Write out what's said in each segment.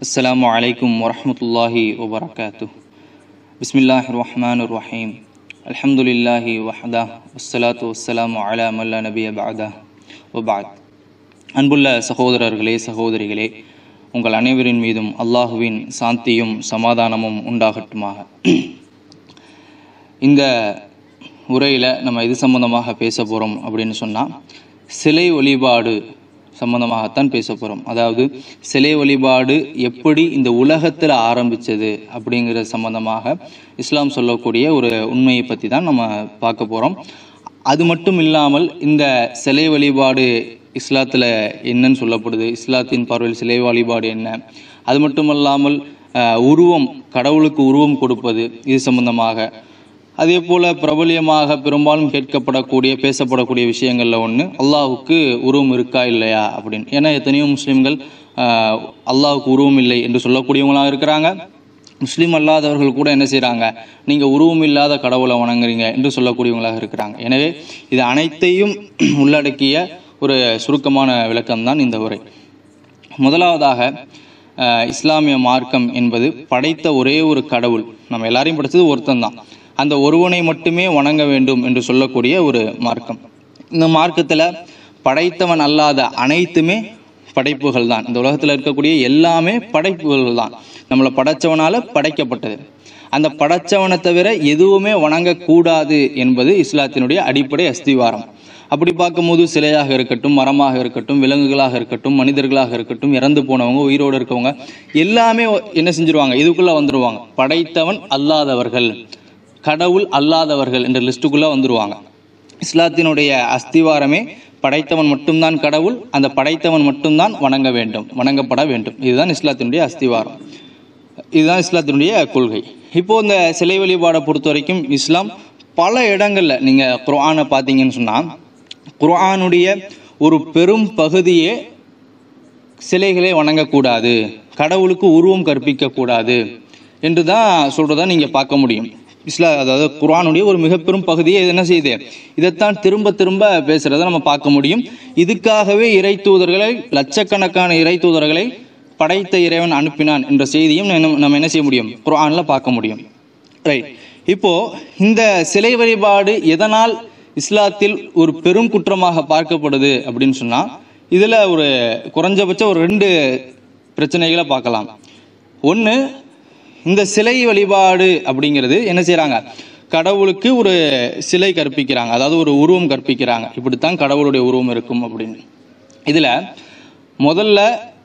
السلام عليكم ورحمة الله وبركاته بسم الله الرحمن الرحيم الحمد لله وحده والصلاة والسلام على من لا نبي بعده وبعد அன்புள்ள சகோதரர்களே சகோதரிகளே உங்கள் அனைவரின் மீதும் அல்லாஹுவின் சாந்தியும் சமாதானமும் உண்டாகட்டுமாக இந்த உரையில் நம்ம இது சம்பந்தமாக பேச போகிறோம் அப்படின்னு சொன்னால் சிலை வழிபாடு சம்பந்தமாகத்தான் பேச போகிறோம் அதாவது சிலை வழிபாடு எப்படி இந்த உலகத்தில் ஆரம்பித்தது அப்படிங்கிற சம்பந்தமாக இஸ்லாம் சொல்லக்கூடிய ஒரு உண்மையை பற்றி தான் நம்ம பார்க்க போகிறோம் அது மட்டும் இல்லாமல் இந்த சிலை வழிபாடு இஸ்லாத்தில் என்னன்னு சொல்லப்படுது இஸ்லாத்தின் பார்வையில் சிலை வழிபாடு என்ன அது மட்டும் இல்லாமல் அஹ், உருவம் கடவுளுக்கு உருவம் கொடுப்பது இது சம்பந்தமாக அதே போல பிரபலியமாக பெரும்பாலும் கேட்கப்படக்கூடிய பேசப்படக்கூடிய விஷயங்கள்ல ஒன்று அல்லாஹுக்கு உருவம் இருக்கா இல்லையா அப்படின்னு ஏன்னா எத்தனையோ முஸ்லீம்கள் ஆஹ், அல்லாஹுக்கு உருவம் இல்லை என்று சொல்லக்கூடியவங்களாக இருக்கிறாங்க முஸ்லீம் அல்லாதவர்கள் கூட என்ன செய்கிறாங்க நீங்கள் உருவம் இல்லாத கடவுளை வணங்குறீங்க என்று சொல்லக்கூடியவங்களாக இருக்கிறாங்க எனவே இது அனைத்தையும் உள்ளடக்கிய ஒரு சுருக்கமான விளக்கம்தான் இந்த உரை முதலாவதாக அஹ், இஸ்லாமிய மார்க்கம் என்பது படைத்த ஒரே ஒரு கடவுள் நம்ம எல்லாரையும் படைச்சது ஒருத்தன் தான் அந்த ஒருவனை மட்டுமே வணங்க வேண்டும் என்று சொல்லக்கூடிய ஒரு மார்க்கம் இந்த மார்க்கத்தில் படைத்தவன் அல்லாத அனைத்துமே படைப்புகள் தான் இந்த உலகத்தில் இருக்கக்கூடிய எல்லாமே படைப்புகள் தான் நம்மளை படைச்சவனால படைக்கப்பட்டது அந்த படைச்சவனை தவிர எதுவுமே வணங்கக்கூடாது என்பது இஸ்லாத்தினுடைய அடிப்படை அஸ்திவாரம் அப்படி பார்க்கும்போது சிலையாக இருக்கட்டும் மரமாக இருக்கட்டும் விலங்குகளாக இருக்கட்டும் மனிதர்களாக இருக்கட்டும் இறந்து போனவங்க உயிரோடு இருக்கவங்க எல்லாமே என்ன செஞ்சிருவாங்க இதுக்குள்ள வந்துருவாங்க படைத்தவன் அல்லாதவர்கள் கடவுள் அல்லாதவர்கள் என்ற லிஸ்ட்டுக்குள்ள வந்துருவாங்க இஸ்லாத்தினுடைய அஸ்திவாரமே படைத்தவன் மட்டும்தான் கடவுள் அந்த படைத்தவன் மட்டும்தான் வணங்க வேண்டும் வணங்கப்பட வேண்டும் இதுதான் இஸ்லாத்தினுடைய அஸ்திவாரம் இதுதான் இஸ்லாத்தினுடைய கொள்கை இப்போ இந்த சிலை வழிபாடை பொறுத்த வரைக்கும் இஸ்லாம் பல இடங்கள்ல நீங்க குர்ஆனை பார்த்தீங்கன்னு சொன்னா குர்ஆனுடைய ஒரு பெரும் பகுதியே சிலைகளை வணங்கக்கூடாது கடவுளுக்கு உருவம் கற்பிக்க கூடாது என்று தான் சொல்றதா நீங்க பார்க்க முடியும் இஸ்லா அதாவது குர்ஆனுடைய ஒரு மிக பெரும் பகுதியை இது என்ன செய்யுது இதைத்தான் திரும்ப திரும்ப பேசுறதை நம்ம பார்க்க முடியும் இதுக்காகவே இறை தூதர்களை லட்சக்கணக்கான இறை தூதர்களை படைத்த இறைவன் அனுப்பினான் என்ற செய்தியும் நம்ம நம்ம என்ன செய்ய முடியும் குர்ஆன்ல பார்க்க முடியும் ரைட் இப்போ இந்த சிலை வழிபாடு எதனால் இஸ்லாத்தில் ஒரு பெரும் குற்றமாக பார்க்கப்படுது அப்படின்னு சொன்னா இதுல ஒரு குறைஞ்சபட்சம் ஒரு ரெண்டு பிரச்சனைகளை பார்க்கலாம் ஒன்று இந்த சிலை வழிபாடு அப்படிங்கிறது என்ன செய்றாங்க கடவுளுக்கு ஒரு சிலை கற்பிக்கிறாங்க அதாவது ஒரு உருவம் கற்பிக்கிறாங்க இப்படித்தான் கடவுளுடைய உருவம் இருக்கும் அப்படின்னு இதுல முதல்ல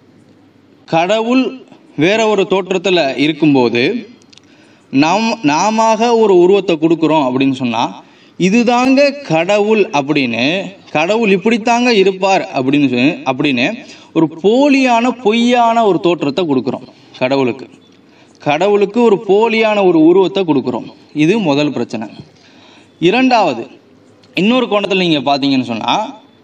கடவுள் வேற ஒரு தோற்றத்துல இருக்கும்போது நாம் நாம ஒரு உருவத்தை கொடுக்குறோம் அப்படின்னு சொன்னா இதுதாங்க கடவுள் அப்படின்னு கடவுள் இப்படித்தாங்க இருப்பார் அப்படின்னு சொல்லி- அப்படின்னு ஒரு போலியான பொய்யான ஒரு தோற்றத்தை கொடுக்குறோம் கடவுளுக்கு கடவுளுக்கு ஒரு போலியான ஒரு உருவத்தை கொடுக்குறோம் இது முதல் பிரச்சனை இரண்டாவது இன்னொரு கோணத்தில் நீங்க பார்த்தீங்கன்னு சொன்னா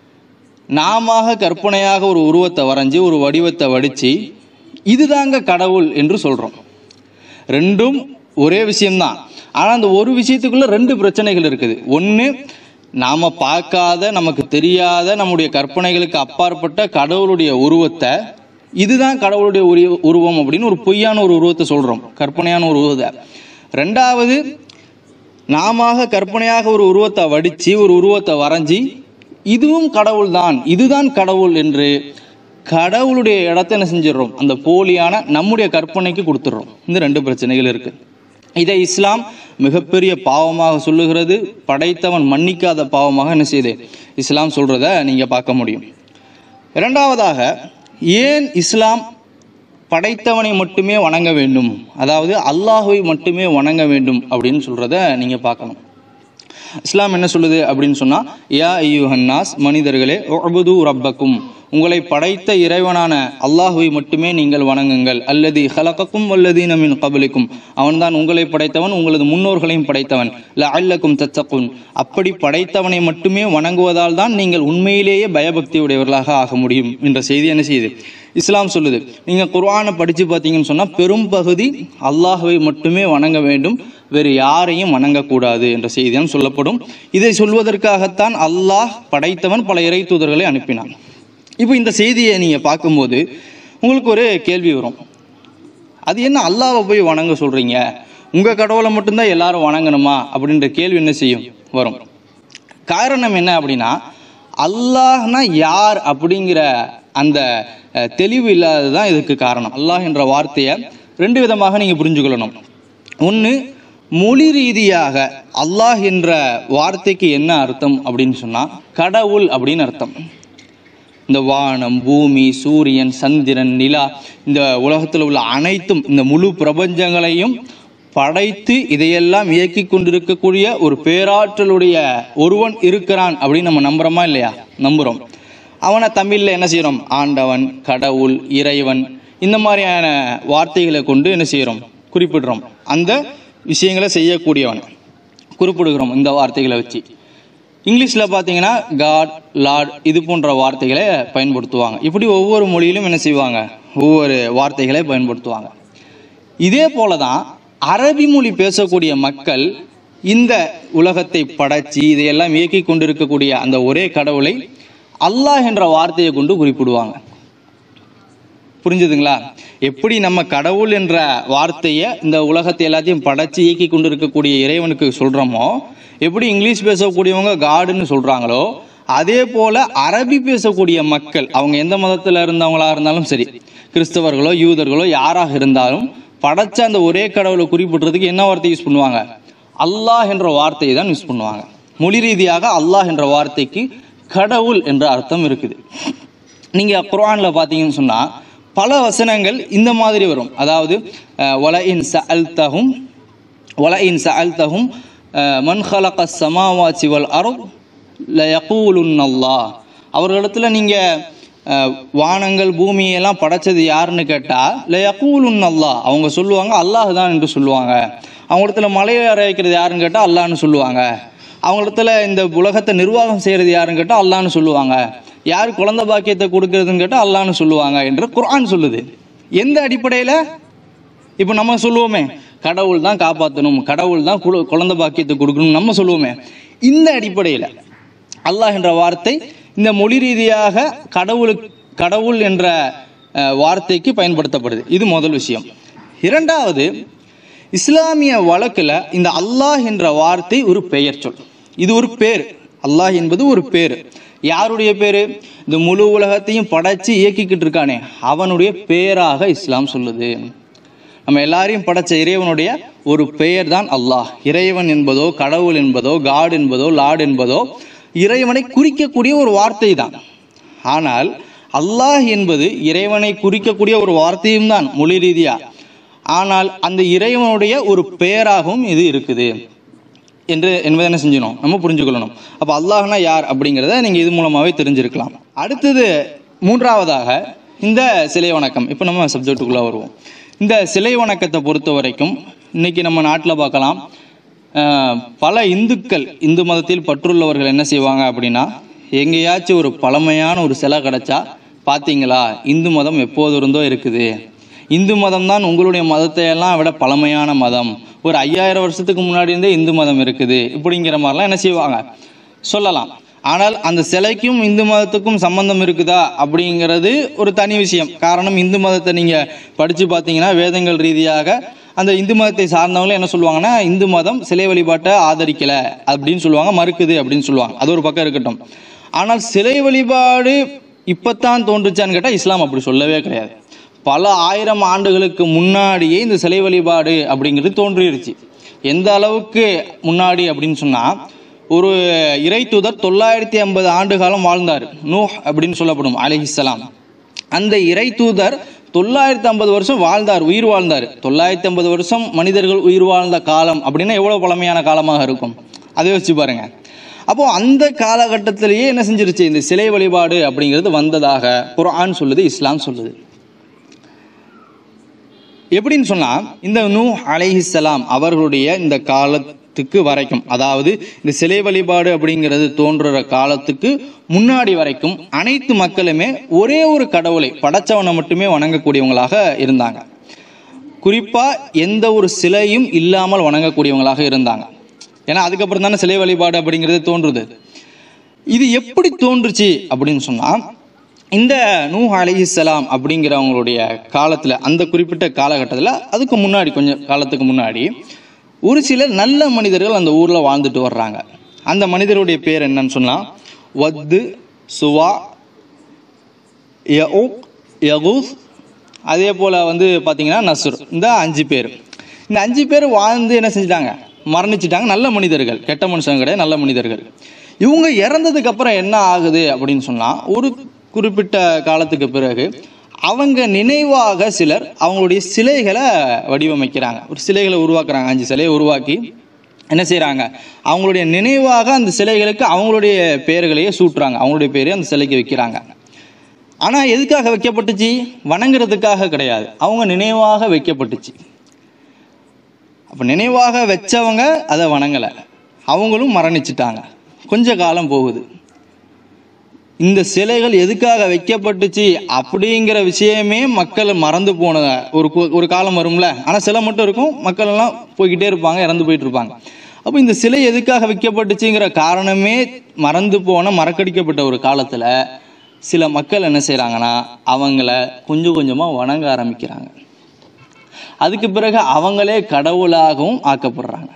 நாம கற்பனையாக ஒரு உருவத்தை வரைஞ்சி ஒரு வடிவத்தை வடிச்சு இதுதாங்க கடவுள் என்று சொல்றோம் ரெண்டும் ஒரே விஷயம்தான் ஆனா அந்த ஒரு விஷயத்துக்குள்ள ரெண்டு பிரச்சனைகள் இருக்குது ஒண்ணு நாம பார்க்காத நமக்கு தெரியாத நம்முடைய கற்பனைகளுக்கு அப்பாற்பட்ட கடவுளுடைய உருவத்தை இதுதான் கடவுளுடைய உரிய- உருவம் அப்படின்னு ஒரு பொய்யான ஒரு உருவத்தை சொல்றோம் கற்பனையான ஒரு உருவத்தை ரெண்டாவது நாம கற்பனையாக ஒரு உருவத்தை வடிச்சு ஒரு உருவத்தை வரைஞ்சி இதுவும் கடவுள் தான் இதுதான் கடவுள் என்று கடவுளுடைய இடத்த என்ன செஞ்சிடுறோம் அந்த போலியான நம்முடைய கற்பனைக்கு கொடுத்துடுறோம் இந்த ரெண்டு பிரச்சனைகள் இருக்கு இதை இஸ்லாம் மிகப்பெரிய பாவமாக சொல்லுகிறது படைத்தவன் மன்னிக்காத பாவமாக என்ன செய்யுது இஸ்லாம் சொல்றத நீங்க பார்க்க முடியும் இரண்டாவதாக ஏன் இஸ்லாம் படைத்தவனை மட்டுமே வணங்க வேண்டும் அதாவது அல்லாஹுவை மட்டுமே வணங்க வேண்டும் அப்படின்னு சொல்றத நீங்க பார்க்கணும் இஸ்லாம் என்ன சொல்லுது அப்படின்னு சொன்னா யா ஐயுஹன்னாஸ் மனிதர்களே உஅ்புது ரப்பக்கும் உங்களை படைத்த இறைவனான அல்லாஹுவை மட்டுமே நீங்கள் வணங்குங்கள் அல்லது ஹலகக்கும் வல்லதீன மின் கபலிக்கும் அவன்தான் உங்களை படைத்தவன் உங்களது முன்னோர்களையும் படைத்தவன் லஅல்லக்கும் தத்தகுன் அப்படி படைத்தவனை மட்டுமே வணங்குவதால் தான் நீங்கள் உண்மையிலேயே பயபக்தி உடையவர்களாக ஆக முடியும் என்ற செய்தி என்ன செய்யுது இஸ்லாம் சொல்லுது நீங்க குர்ஆனை படிச்சு பார்த்தீங்கன்னு சொன்னா பெரும் பகுதி அல்லாஹ்வை மட்டுமே வணங்க வேண்டும் வேறு யாரையும் வணங்கக்கூடாது என்ற செய்தியும் சொல்லப்படும் இதை சொல்வதற்காகத்தான் அல்லாஹ் படைத்தவன் பல இறை தூதர்களை அனுப்பினான் இப்போ இந்த செய்தியை நீங்க பார்க்கும்போது உங்களுக்கு ஒரு கேள்வி வரும் அது என்ன அல்லாவை போய் வணங்க சொல்றீங்க உங்க கடவுளை மட்டும்தான் எல்லாரும் வணங்கணுமா அப்படின்ற கேள்வி என்ன செய்யும் வரும் காரணம் என்ன அப்படின்னா அல்லாஹ்னா யார் அப்படிங்கிற அந்த அஹ், தெளிவு இல்லாததுதான் இதுக்கு காரணம் அல்லாஹ் என்ற வார்த்தையை ரெண்டு விதமாக நீங்க புரிஞ்சுக்கொள்ளணும் ஒன்று மொழி ரீதியாக அல்லாஹ் என்ற வார்த்தைக்கு என்ன அர்த்தம் அப்படின்னு சொன்னா கடவுள் அப்படின்னு அர்த்தம் இந்த வானம் பூமி சூரியன் சந்திரன் நிலா இந்த உலகத்தில் உள்ள அனைத்தும் இந்த முழு பிரபஞ்சங்களையும் படைத்து இதையெல்லாம் இயக்கி கொண்டிருக்கக்கூடிய ஒரு பேராற்றலுடைய ஒருவன் இருக்கிறான் அப்படின்னு நம்ம நம்புறோமா இல்லையா நம்புறோம் அவனை தமிழ்ல என்ன செய்யறோம் ஆண்டவன் கடவுள் இறைவன் இந்த மாதிரியான வார்த்தைகளை கொண்டு என்ன செய்யறோம் குறிப்பிடுறோம் அந்த விஷயங்களை செய்யக்கூடியவன் குறிப்பிடுகிறோம் இந்த வார்த்தைகளை வச்சு இங்கிலீஷில் பார்த்தீங்கன்னா காட் லார்ட் இது போன்ற வார்த்தைகளை பயன்படுத்துவாங்க இப்படி ஒவ்வொரு மொழியிலும் என்ன செய்வாங்க ஒவ்வொரு வார்த்தைகளை பயன்படுத்துவாங்க இதே போல தான் அரபி மொழி பேசக்கூடிய மக்கள் இந்த உலகத்தை படைச்சி இதையெல்லாம் இயக்கி கொண்டிருக்கக்கூடிய அந்த ஒரே கடவுளை அல்லாஹ் என்ற வார்த்தையை கொண்டு குறிப்பிடுவாங்க புரிஞ்சுதுங்களா எப்படி நம்ம கடவுள் என்ற வார்த்தையை இந்த உலகத்தை எல்லாத்தையும் படைச்சு இயக்கி கொண்டு இருக்கக்கூடிய இறைவனுக்கு சொல்றோமோ எப்படி இங்கிலீஷ் பேசக்கூடியவங்க காடுன்னு சொல்றாங்களோ அதே போல அரபி பேசக்கூடிய மக்கள் அவங்க எந்த மதத்துல இருந்தவங்களா இருந்தாலும் சரி கிறிஸ்தவர்களோ யூதர்களோ யாராக இருந்தாலும் படைச்ச அந்த ஒரே கடவுளை குறிப்பிடுறதுக்கு என்ன வார்த்தை யூஸ் பண்ணுவாங்க அல்லாஹ் என்ற வார்த்தையை தான் யூஸ் பண்ணுவாங்க மொழி ரீதியாக அல்லாஹ் என்ற வார்த்தைக்கு கடவுள் என்ற அர்த்தம் இருக்குது நீங்க குர்ஆன்ல பாத்தீங்கன்னு சொன்னா பல வசனங்கள் இந்த மாதிரி வரும் அதாவது வல இன் சஅல்தஹும் வல இன் சஅல்தஹும் மன் ஹலக சமாவாசி வல் அருள் லயகூலுன் அல்லாஹ் அவர்களிடத்துல நீங்க அஹ், வானங்கள் பூமியெல்லாம் படைச்சது யாருன்னு கேட்டா லயகூலுன் அல்லாஹ் அவங்க சொல்லுவாங்க அல்லாஹ் தான் என்று சொல்லுவாங்க அவங்க இடத்துல மலையை அரைக்கிறது யாருன்னு கேட்டா அல்லாஹ்னு சொல்லுவாங்க அவங்க இடத்துல இந்த உலகத்தை நிர்வாகம் செய்யறது யாருன்னு கேட்டா அல்லாஹ்னு சொல்லுவாங்க யார் குழந்தை பாக்கியத்தை கொடுக்கறதுன்னு கேட்டா அல்லாஹ்னு சொல்லுவாங்க என்று குர்ஆன் சொல்லுது எந்த அடிப்படையில இப்போ நம்ம சொல்லுவோமே கடவுள் தான் காப்பாற்றணும் கடவுள் தான் குழ- குழந்தை பாக்கியத்தை கொடுக்கணும் நம்ம சொல்லுவோமே இந்த அடிப்படையில் அல்லாஹ் என்ற வார்த்தை இந்த மொழி ரீதியாக கடவுளுக்கு கடவுள் என்ற அஹ், வார்த்தைக்கு பயன்படுத்தப்படுது இது முதல் விஷயம் இரண்டாவது இஸ்லாமிய வழக்குல இந்த அல்லாஹ் என்ற வார்த்தை ஒரு பெயர் சொல் இது ஒரு பேர் அல்லாஹ் என்பது ஒரு பேர் யாருடைய பேரு இந்த முழு உலகத்தையும் படைச்சு இயக்கிக்கிட்டு இருக்கானே அவனுடைய பேராக இஸ்லாம் சொல்லுது நம்ம எல்லாரையும் படைச்ச இறைவனுடைய ஒரு பெயர் தான் அல்லாஹ் இறைவன் என்பதோ கடவுள் என்பதோ காட் என்பதோ லார்ட் என்பதோ இறைவனை குறிக்கக்கூடிய ஒரு வார்த்தை தான் ஆனால் அல்லாஹ் என்பது இறைவனை குறிக்கக்கூடிய ஒரு வார்த்தையும் தான் மொழி ரீதியா ஆனால் அந்த இறைவனுடைய ஒரு பெயராகவும் இது இருக்குது என்று என்பதை என்ன செஞ்சணும் நம்ம புரிஞ்சுக்கொள்ளணும் அப்ப அல்லாஹ்னா யார் அப்படிங்கிறத நீங்க இது மூலமாவே தெரிஞ்சிருக்கலாம் அடுத்தது மூன்றாவதாக இந்த சிலை வணக்கம் இப்போ நம்ம சப்ஜெக்டுக்குள்ள வருவோம் இந்த சிலை வணக்கத்தை பொறுத்த வரைக்கும் இன்னைக்கு நம்ம நாட்டில் பார்க்கலாம் அஹ், பல இந்துக்கள் இந்து மதத்தில் பற்றுள்ளவர்கள் என்ன செய்வாங்க அப்படின்னா எங்கேயாச்சும் ஒரு பழமையான ஒரு சிலை கிடைச்சா பார்த்தீங்களா இந்து மதம் எப்போது இருந்தோ இருக்குது இந்து மதம் தான் உங்களுடைய மதத்தை எல்லாம் விட பழமையான மதம் ஒரு ஐயாயிரம் வருஷத்துக்கு முன்னாடி இருந்தே இந்து மதம் இருக்குது இப்படிங்கிற மாதிரிலாம் என்ன செய்வாங்க சொல்லலாம் ஆனால் அந்த சிலைக்கும் இந்து மதத்துக்கும் சம்பந்தம் இருக்குதா அப்படிங்கிறது ஒரு தனி விஷயம் காரணம் இந்து மதத்தை நீங்க படிச்சு பார்த்தீங்கன்னா வேதங்கள் ரீதியாக அந்த இந்து மதத்தை சார்ந்தவங்க என்ன சொல்லுவாங்கன்னா இந்து மதம் சிலை வழிபாட்டை ஆதரிக்கல அப்படின்னு சொல்லுவாங்க மறுக்குது அப்படின்னு சொல்லுவாங்க அது ஒரு பக்கம் இருக்கட்டும் ஆனால் சிலை வழிபாடு இப்பத்தான் தோன்றுச்சான்னு கேட்டால் இஸ்லாம் அப்படி சொல்லவே கிடையாது பல ஆயிரம் ஆண்டுகளுக்கு முன்னாடியே இந்த சிலை வழிபாடு அப்படிங்கிறது தோன்றிருச்சு எந்த அளவுக்கு முன்னாடி அப்படின்னு சொன்னா ஒரு இறை தூதர் தொள்ளாயிரத்தி ஐம்பது ஆண்டு காலம் வாழ்ந்தார் நூஹ் அப்படின்னு சொல்லப்படும் அலிஹிஸ்ஸலாம் அந்த இறை தூதர் தொள்ளாயிரத்தி ஐம்பது வருஷம் வாழ்ந்தார் உயிர் வாழ்ந்தார் தொள்ளாயிரத்தி ஐம்பது வருஷம் மனிதர்கள் உயிர் வாழ்ந்த காலம் அப்படின்னா எவ்வளவு பழமையான காலமாக இருக்கும் அதை வச்சு பாருங்க அப்போ அந்த காலகட்டத்திலேயே என்ன செஞ்சிருச்சு இந்த சிலை வழிபாடு அப்படிங்கிறது வந்ததாக குர்ஆன் சொல்லுது இஸ்லாம் சொல்லுது எப்படின்னு சொன்னா இந்த நூ அலைஹிஸ்ஸலாம் அவர்களுடைய இந்த காலத்துக்கு வரைக்கும் அதாவது இந்த சிலை வழிபாடு அப்படிங்கிறது தோன்றுற காலத்துக்கு முன்னாடி வரைக்கும் அனைத்து மக்களுமே ஒரே ஒரு கடவுளை படைச்சவனை மட்டுமே வணங்கக்கூடியவங்களாக இருந்தாங்க குறிப்பா எந்த ஒரு சிலையும் இல்லாமல் வணங்கக்கூடியவங்களாக இருந்தாங்க ஏன்னா அதுக்கப்புறம் தானே சிலை வழிபாடு அப்படிங்கிறது தோன்றுது இது எப்படி தோன்றுச்சு அப்படின்னு சொன்னா இந்த நூஹ் அலைஹிஸ்ஸலாம் அப்படிங்கிறவங்களுடைய காலத்தில் அந்த குறிப்பிட்ட காலகட்டத்தில் அதுக்கு முன்னாடி கொஞ்சம் காலத்துக்கு முன்னாடி ஒரு சில நல்ல மனிதர்கள் அந்த ஊரில் வாழ்ந்துட்டு வர்றாங்க அந்த மனிதருடைய பேர் என்னன்னு சொன்னால் வத்து சுவா யஊக் யகூஸ் அதே போல் வந்து பார்த்தீங்கன்னா நசுர் இந்த அஞ்சு பேர் இந்த அஞ்சு பேர் வாழ்ந்து என்ன செஞ்சிட்டாங்க மரணிச்சிட்டாங்க நல்ல மனிதர்கள் கெட்ட மனுஷங்க கிடையாது நல்ல மனிதர்கள் இவங்க இறந்ததுக்கு அப்புறம் என்ன ஆகுது அப்படின்னு சொன்னால் ஒரு குறிப்பிட்ட காலத்துக்கு பிறகு அவங்க நினைவாக சிலர் அவங்களுடைய சிலைகளை வடிவமைக்கிறாங்க ஒரு சிலைகளை உருவாக்குறாங்க அஞ்சு சிலையை உருவாக்கி என்ன செய்கிறாங்க அவங்களுடைய நினைவாக அந்த சிலைகளுக்கு அவங்களுடைய பெயர்களையே சூட்டுறாங்க அவங்களுடைய பேரே அந்த சிலைக்கு வைக்கிறாங்க ஆனால் எதுக்காக வைக்கப்பட்டுச்சு வணங்குறதுக்காக கிடையாது அவங்க நினைவாக வைக்கப்பட்டுச்சு அப்போ நினைவாக வச்சவங்க அதை வணங்கலை அவங்களும் மரணிச்சிட்டாங்க கொஞ்ச காலம் போகுது இந்த சிலைகள் எதுக்காக வைக்கப்பட்டுச்சு அப்படிங்கிற விஷயமே மக்கள் மறந்து போன ஒரு கு- ஒரு காலம் வரும்ல ஆனால் சிலை மட்டும் இருக்கும் மக்கள் எல்லாம் போய்கிட்டே இருப்பாங்க இறந்து போயிட்டு இருப்பாங்க அப்போ இந்த சிலை எதுக்காக வைக்கப்பட்டுச்சுங்கிற காரணமே மறந்து போன மறக்கடிக்கப்பட்ட ஒரு காலத்தில் சில மக்கள் என்ன செய்கிறாங்கன்னா அவங்கள கொஞ்சம் கொஞ்சமாக வணங்க ஆரம்பிக்கிறாங்க அதுக்கு பிறகு அவங்களே கடவுளாகவும் ஆக்கப்படுறாங்க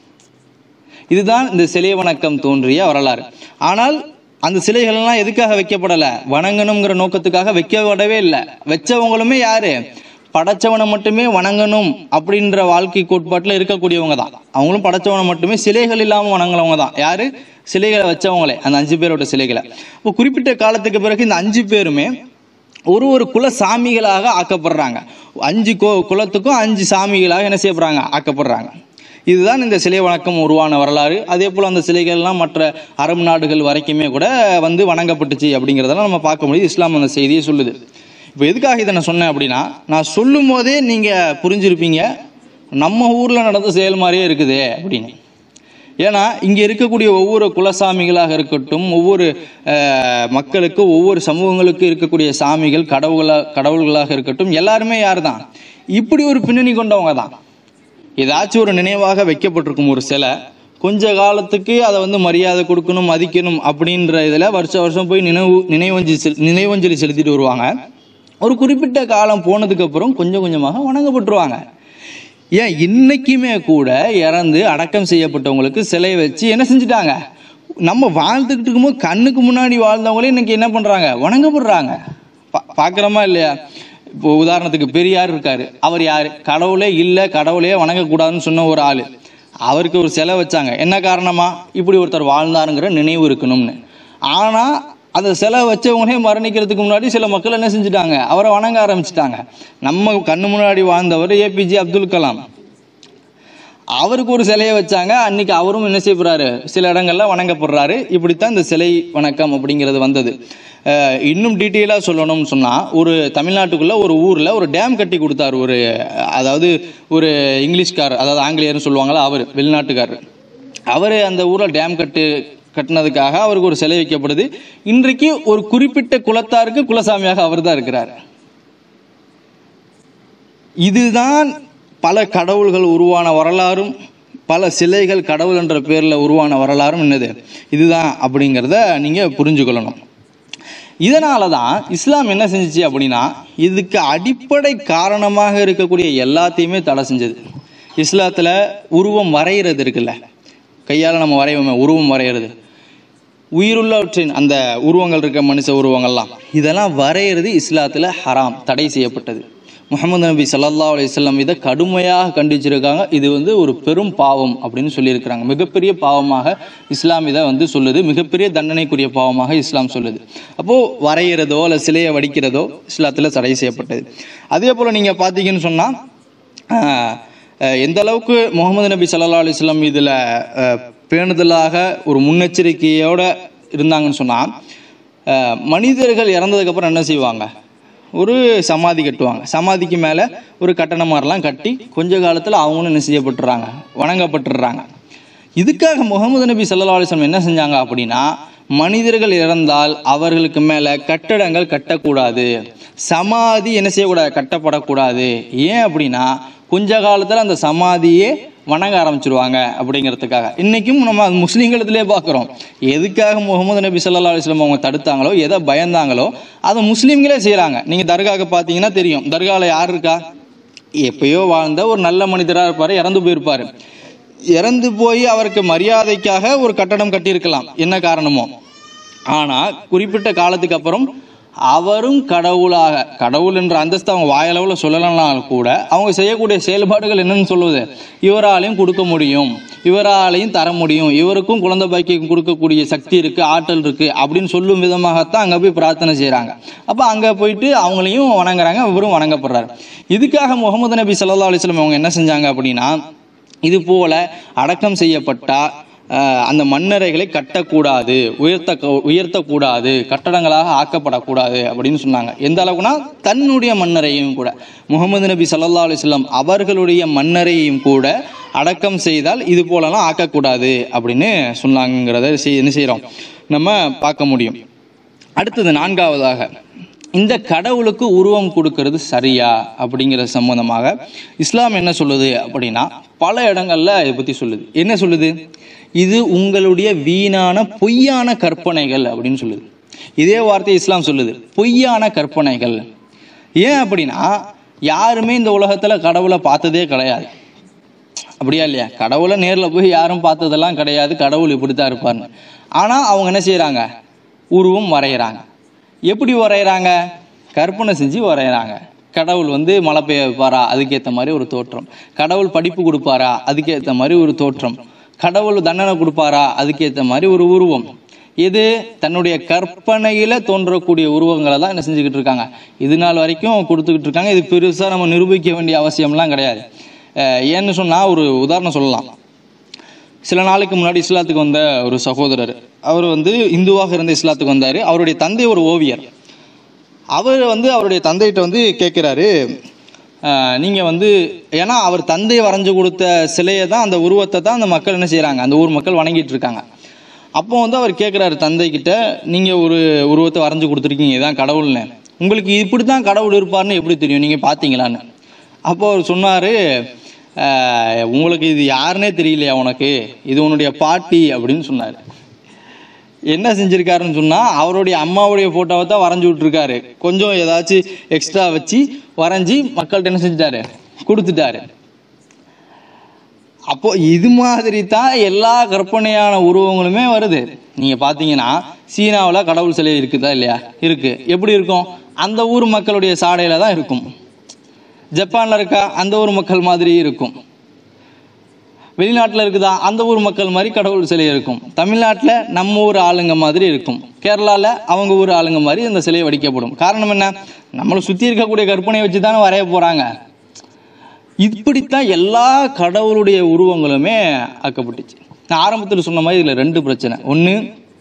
இதுதான் இந்த சிலை வணக்கம் தோன்றிய வரலாறு ஆனால் அந்த சிலைகள் எல்லாம் எதுக்காக வைக்கப்படலை வணங்கணுங்கிற நோக்கத்துக்காக வைக்கப்படவே இல்லை வச்சவங்களுமே யாரு படைச்சவனை மட்டுமே வணங்கணும் அப்படின்ற வாழ்க்கை கோட்பாட்டில் இருக்கக்கூடியவங்க தான் அவங்களும் படைச்சவனை மட்டுமே சிலைகள் இல்லாமல் வணங்குறவங்க தான் யாரு சிலைகளை வச்சவங்களே அந்த அஞ்சு பேரோட சிலைகளை இப்போ குறிப்பிட்ட காலத்துக்கு பிறகு இந்த அஞ்சு பேருமே ஒரு ஒரு குல சாமிகளாக ஆக்கப்படுறாங்க அஞ்சு கோ குலத்துக்கும் அஞ்சு சாமிகளாக என்ன செய்யப்படுறாங்க ஆக்கப்படுறாங்க இதுதான் இந்த சிலை வணக்கம் உருவான வரலாறு அதே போல் அந்த சிலைகள்லாம் மற்ற அரபு நாடுகள் வரைக்குமே கூட வந்து வணங்கப்பட்டுச்சு அப்படிங்கிறதெல்லாம் நம்ம பார்க்க முடியுது இஸ்லாம் அந்த செய்தியை சொல்லுது இப்போ எதுக்காக இதை நான் சொன்னேன் அப்படின்னா நான் சொல்லும் போதே நீங்கள் புரிஞ்சிருப்பீங்க நம்ம ஊரில் நடந்த செயல் மாதிரியே இருக்குது அப்படின்னு ஏன்னா இங்கே இருக்கக்கூடிய ஒவ்வொரு குலசாமிகளாக இருக்கட்டும் ஒவ்வொரு அஹ், மக்களுக்கு ஒவ்வொரு சமூகங்களுக்கு இருக்கக்கூடிய சாமிகள் கடவுளா கடவுள்களாக இருக்கட்டும் எல்லாருமே யார் தான் இப்படி ஒரு பின்னணி கொண்டவங்க தான் ஏதாச்சும் ஒரு நினைவாக வைக்கப்பட்டிருக்கும் ஒரு சிலை கொஞ்ச காலத்துக்கு அதை வந்து மரியாதை கொடுக்கணும் மதிக்கணும் அப்படின்ற இதில் வருஷம் வருஷம் போய் நினைவு நினைவஞ்சலி செல் நினைவஞ்சலி செலுத்திட்டு வருவாங்க ஒரு குறிப்பிட்ட காலம் போனதுக்கு அப்புறம் கொஞ்சம் கொஞ்சமாக வணங்கப்பட்டுருவாங்க ஏன் இன்னைக்குமே கூட இறந்து அடக்கம் செய்யப்பட்டவங்களுக்கு சிலை வச்சு என்ன செஞ்சுட்டாங்க நம்ம வாழ்ந்துக்கிட்டு இருக்கும்போது கண்ணுக்கு முன்னாடி வாழ்ந்தவங்களே இன்னைக்கு என்ன பண்றாங்க வணங்கப்படுறாங்க பா- பார்க்கறோமா இல்லையா இப்போ உதாரணத்துக்கு பெரியார் இருக்காரு அவர் யாரு கடவுளே இல்லை கடவுளே வணங்கக்கூடாதுன்னு சொன்ன ஒரு ஆளு அவருக்கு ஒரு சிலை வச்சாங்க என்ன காரணமா இப்படி ஒருத்தர் வாழ்ந்தாருங்கிற நினைவு இருக்கணும்னு ஆனா அந்த சிலை வச்சவங்களே மரணிக்கிறதுக்கு முன்னாடி சில மக்கள் என்ன செஞ்சுட்டாங்க அவரை வணங்க ஆரம்பிச்சிட்டாங்க நம்ம கண்ணு முன்னாடி வாழ்ந்தவர் ஏபிஜே அப்துல் கலாம் அவருக்கு ஒரு சிலையை வச்சாங்க அன்னைக்கு அவரும் என்ன செய்யப்படுறாரு சில இடங்கள்ல வணங்கப்படுறாரு இப்படித்தான் இந்த சிலை வணக்கம் அப்படிங்கிறது வந்தது அஹ் இன்னும் டீட்டெயிலாக சொல்லணும்னு சொன்னால் ஒரு தமிழ்நாட்டுக்குள்ள ஒரு ஊரில் ஒரு டேம் கட்டி கொடுத்தாரு ஒரு அதாவது ஒரு இங்கிலீஷ்கார் அதாவது ஆங்கிலேயர்னு சொல்லுவாங்களா அவர் வெளிநாட்டுக்காரர் அவர் அந்த ஊரில் டேம் கட்டு கட்டினதுக்காக அவருக்கு ஒரு சிலை வைக்கப்படுது இன்றைக்கு ஒரு குறிப்பிட்ட குலத்தாருக்கு குலசாமியாக அவர் தான் இருக்கிறார் இதுதான் பல கடவுள்கள் உருவான வரலாறும் பல சிலைகள் கடவுள் என்ற பேரில் உருவான வரலாறும் என்னது இதுதான் அப்படிங்கிறத நீங்கள் புரிஞ்சுக்கொள்ளணும் இதனால தான் இஸ்லாம் என்ன செஞ்சுச்சு அப்படின்னா இதுக்கு அடிப்படை காரணமாக இருக்கக்கூடிய எல்லாத்தையுமே தடை செஞ்சது இஸ்லாத்தில் உருவம் வரைகிறது இருக்குல்ல கையால் நம்ம வரைவோமே உருவம் வரைகிறது உயிருள்ளவற்றின் அந்த உருவங்கள் இருக்க மனுஷ உருவங்கள்லாம் இதெல்லாம் வரைகிறது இஸ்லாத்தில் ஹராம் தடை செய்யப்பட்டது முகமது நபி ஸல்லல்லாஹு அலைஹி வஸல்லம் இதை கடுமையாக கண்டிச்சிருக்காங்க இது வந்து ஒரு பெரும் பாவம் அப்படின்னு சொல்லியிருக்கிறாங்க மிகப்பெரிய பாவமாக இஸ்லாம் இதை வந்து சொல்லுது மிகப்பெரிய தண்டனைக்குரிய பாவமாக இஸ்லாம் சொல்லுது அப்போ வரைகிறதோ அல்ல சிலையை வடிக்கிறதோ இஸ்லாத்தில் தடை செய்யப்பட்டது அதே போல் நீங்கள் பார்த்தீங்கன்னு சொன்னால் ஆஹ் அஹ் எந்த அளவுக்கு முகமது நபி ஸல்லல்லாஹு அலைஹி வஸல்லம் இதில் பேணுதலாக ஒரு முன்னெச்சரிக்கையோட இருந்தாங்கன்னு சொன்னால் மனிதர்கள் இறந்ததுக்கப்புறம் என்ன செய்வாங்க ஒரு சமாதி கட்டுவாங்க சமாதிக்கு மேலே ஒரு கட்டணம் மாதிரிலாம் கட்டி கொஞ்ச காலத்தில் அவங்களும் என்ன செய்யப்பட்டுறாங்க வணங்கப்பட்டுடுறாங்க இதுக்காக முகமது நபி ஸல்லல்லாஹு அலைஹி வஸல்லம் என்ன செஞ்சாங்க அப்படின்னா மனிதர்கள் இறந்தால் அவர்களுக்கு மேலே கட்டடங்கள் கட்டக்கூடாது சமாதி என்ன செய்யக்கூடாது கட்டப்படக்கூடாது ஏன் அப்படின்னா கொஞ்ச காலத்தில் அந்த சமாதியே வணங்க ஆரம்பிச்சிருவாங்க அப்படிங்கிறதுக்காக இன்னைக்கும் நம்ம அது முஸ்லீம்களத்திலே பார்க்குறோம் எதுக்காக முகமது நபி ஸல்லல்லாஹு அலைஹி வஸல்லம் அவங்க தடுத்தாங்களோ எதை பயந்தாங்களோ அதை முஸ்லீம்களே செய்கிறாங்க நீங்கள் தர்காவுக்கு பார்த்தீங்கன்னா தெரியும் தர்காவில் யார் இருக்கா எப்பயோ வாழ்ந்த ஒரு நல்ல மனிதராக இருப்பார் இறந்து போயிருப்பார் இறந்து போய் அவருக்கு மரியாதைக்காக ஒரு கட்டடம் கட்டியிருக்கலாம் என்ன காரணமோ ஆனால் குறிப்பிட்ட காலத்துக்கு அப்புறம் அவரும் கடவுளாக கடவுள் என்ற அந்தஸ்து அவங்க வாயளவில் சொல்லலாம் கூட அவங்க செய்யக்கூடிய செயல்பாடுகள் என்னன்னு சொல்லுவது இவராலையும் கொடுக்க முடியும் இவராலையும் தர முடியும் இவருக்கும் குழந்தை பாக்கியம் கொடுக்கக்கூடிய சக்தி இருக்கு ஆற்றல் இருக்கு அப்படின்னு சொல்லும் விதமாகத்தான் அங்கே போய் பிரார்த்தனை செய்கிறாங்க அப்போ அங்கே போயிட்டு அவங்களையும் வணங்குறாங்க இவரும் வணங்கப்படுறாரு இதுக்காக முகமது நபி ஸல்லல்லாஹு அலைஹி வஸல்லம் அவங்க என்ன செஞ்சாங்க அப்படின்னா இது போல அடக்கம் செய்யப்பட்டா அஹ், அந்த மண்ணறைகளை கட்டக்கூடாது உயர்த்த உயர்த்தக்கூடாது கட்டடங்களாக ஆக்கப்படக்கூடாது அப்படின்னு சொன்னாங்க எந்த அளவுக்குனா தன்னுடைய மண்ணறையும் கூட முகமது நபி ஸல்லல்லாஹு அலைஹி வஸல்லம் அவர்களுடைய மண்ணறையும் கூட அடக்கம் செய்தால் இது போலலாம் ஆக்கக்கூடாது அப்படின்னு சொன்னாங்கிறத செய்- என்ன செய்கிறோம் நம்ம பார்க்க முடியும் அடுத்தது நான்காவதாக இந்த கடவுளுக்கு உருவம் கொடுக்கறது சரியா அப்படிங்கிற சம்பந்தமாக இஸ்லாம் என்ன சொல்லுது அப்படின்னா பல இடங்கள்ல இதை பத்தி சொல்லுது என்ன சொல்லுது இது உங்களுடைய வீணான பொய்யான கற்பனைகள் அப்படின்னு சொல்லுது இதே வார்த்தை இஸ்லாம் சொல்லுது பொய்யான கற்பனைகள் ஏன் அப்படின்னா யாருமே இந்த உலகத்துல கடவுளை பார்த்ததே கிடையாது அப்படியா இல்லையா கடவுளை நேர்ல போய் யாரும் பார்த்ததெல்லாம் கிடையாது கடவுள் இப்படித்தான் இருப்பார்னு ஆனா அவங்க என்ன செய்றாங்க உருவம் வரைகிறாங்க எப்படி வரைகிறாங்க கற்பனை செஞ்சு வரைகிறாங்க கடவுள் வந்து மழை பெய்ய வைப்பாரா அதுக்கேற்ற மாதிரி ஒரு தோற்றம் கடவுள் படிப்பு கொடுப்பாரா அதுக்கேற்ற மாதிரி ஒரு தோற்றம் கடவுள் தண்டனை கொடுப்பாரா அதுக்கேற்ற மாதிரி ஒரு உருவம் இது தன்னுடைய கற்பனையில தோன்றக்கூடிய உருவங்களை தான் என்ன செஞ்சுக்கிட்டு இருக்காங்க இது நாள் வரைக்கும் கொடுத்துக்கிட்டு இருக்காங்க இது பெருசா நம்ம நிரூபிக்க வேண்டிய அவசியம்லாம் கிடையாது அஹ் ஏன்னு சொன்னா ஒரு உதாரணம் சொல்லலாம் சில நாளைக்கு முன்னாடி இஸ்லாத்துக்கு வந்த ஒரு சகோதரர் அவர் வந்து இந்துவாக இருந்த இஸ்லாத்துக்கு வந்தார் அவருடைய தந்தை ஒரு ஓவியர் அவர் வந்து அவருடைய தந்தைகிட்ட வந்து கேட்குறாரு நீங்கள் வந்து ஏன்னா அவர் தந்தை வரைஞ்சு கொடுத்த சிலையை தான் அந்த உருவத்தை தான் அந்த மக்கள் என்ன செய்கிறாங்க அந்த ஊர் மக்கள் வணங்கிட்டு இருக்காங்க அப்போ வந்து அவர் கேட்குறாரு தந்தைக்கிட்ட நீங்கள் ஒரு உருவத்தை வரைஞ்சு கொடுத்துருக்கீங்க இதான் கடவுள்னு உங்களுக்கு இப்படி தான் கடவுள் இருப்பார்னு எப்படி தெரியும் நீங்கள் பார்த்தீங்களான்னு அப்போ அவர் சொன்னார் உங்களுக்கு இது யாருன்னே தெரியலையா உனக்கு இது உன்னுடைய பாட்டி அப்படின்னு சொன்னார் என்ன செஞ்சிருக்காருன்னு சொன்னா அவருடைய அம்மாவுடைய போட்டோவை தான் வரைஞ்சி விட்டுருக்காரு கொஞ்சம் ஏதாச்சும் எக்ஸ்ட்ரா வச்சு வரைஞ்சி மக்கள்கிட்ட என்ன செஞ்சுட்டாரு கொடுத்துட்டாரு அப்போ இது மாதிரி தான் எல்லா கற்பனையான உருவங்களுமே வருது நீங்க பாத்தீங்கன்னா சீனாவுல கடவுள் சிலை இருக்குதா இல்லையா இருக்கு எப்படி இருக்கும் அந்த ஊர் மக்களுடைய சாடையில தான் இருக்கும் ஜப்பான்ல இருக்கா அந்த ஊர் மக்கள் மாதிரி இருக்கும் வெளிநாட்டில் இருக்குதா அந்த ஊர் மக்கள் மாதிரி கடவுள் சிலை இருக்கும் தமிழ்நாட்டில் நம்ம ஊர் ஆளுங்க மாதிரி இருக்கும் கேரளாவில் அவங்க ஊர் ஆளுங்க மாதிரி இந்த சிலை வடிக்கப்படும் காரணம் என்ன நம்மளை சுற்றி இருக்கக்கூடிய கற்பனையை வச்சு தானே வரைய போகிறாங்க இப்படித்தான் எல்லா கடவுளுடைய உருவங்களுமே ஆக்கப்பட்டுச்சு நான் ஆரம்பத்தில் சொன்ன மாதிரி இதில் ரெண்டு பிரச்சனை ஒன்று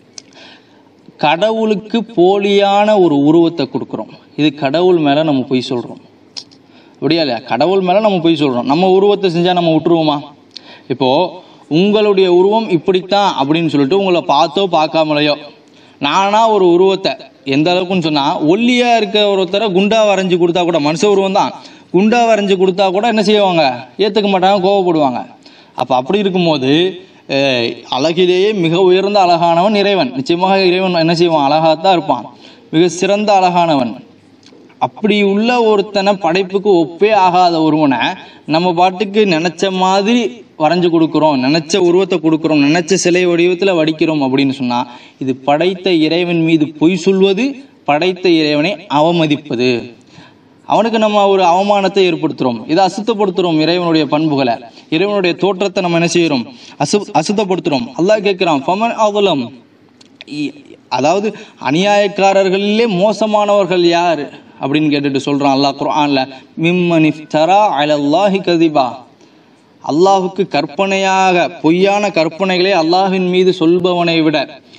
கடவுளுக்கு போலியான ஒரு உருவத்தை கொடுக்குறோம் இது கடவுள் மேலே நம்ம பொய் சொல்கிறோம் அப்படியா இல்லையா கடவுள் மேலே நம்ம பொய் சொல்கிறோம் நம்ம உருவத்தை செஞ்சால் நம்ம விட்டுருவோமா இப்போ உங்களுடைய உருவம் இப்படித்தான் அப்படின்னு சொல்லிட்டு உங்களை பார்த்தோ பார்க்காமலையோ நானா ஒரு உருவத்தை எந்த அளவுக்குன்னு சொன்னா ஒல்லியா இருக்க ஒருத்தரை குண்டா வரைஞ்சு கொடுத்தா கூட மனுஷ உருவம் தான் குண்டா வரைஞ்சு கொடுத்தா கூட என்ன செய்வாங்க ஏத்துக்க மாட்டாங்க கோவப்படுவாங்க அப்ப அப்படி இருக்கும்போது அஹ், அழகிலேயே மிக உயர்ந்த அழகானவன் இறைவன் நிச்சயமாக இறைவன் என்ன செய்வான் அழகாத்தான் இருப்பான் மிக சிறந்த அழகானவன் அப்படி உள்ள ஒருத்தனை படைப்புக்கு ஒப்பே ஆகாத ஒருவனை நம்ம பாட்டுக்கு நினைச்ச மாதிரி வரைஞ்சு கொடுக்குறோம் நினைச்ச உருவத்தை கொடுக்குறோம் நினைச்ச சிலை வடிவத்தில் வடிக்கிறோம் அப்படின்னு சொன்னா இது படைத்த இறைவன் மீது பொய் சொல்வது படைத்த இறைவனை அவமதிப்பது அவனுக்கு நம்ம ஒரு அவமானத்தை ஏற்படுத்துறோம் இதை அசுத்தப்படுத்துறோம் இறைவனுடைய பண்புகளை இறைவனுடைய தோற்றத்தை நம்ம என்ன செய்யறோம் அசு அசுத்தப்படுத்துறோம் அல்லாஹ் கேட்கிறான் ஃபமன் அவலம் இ- அதாவது அநியாயக்காரர்களிலே மோசமானவர்கள் யார் அப்படின்னு கேட்டுட்டு சொல்றான் அல்லாஹ் குர்ஆன்ல மிம்மன் இஃப்தரா அலல்லாஹி கதிபா அல்லாஹுக்கு கற்பனையாக பொய்யான கற்பனைகளை அல்லாஹ்வின் மீது சொல்பவனை விட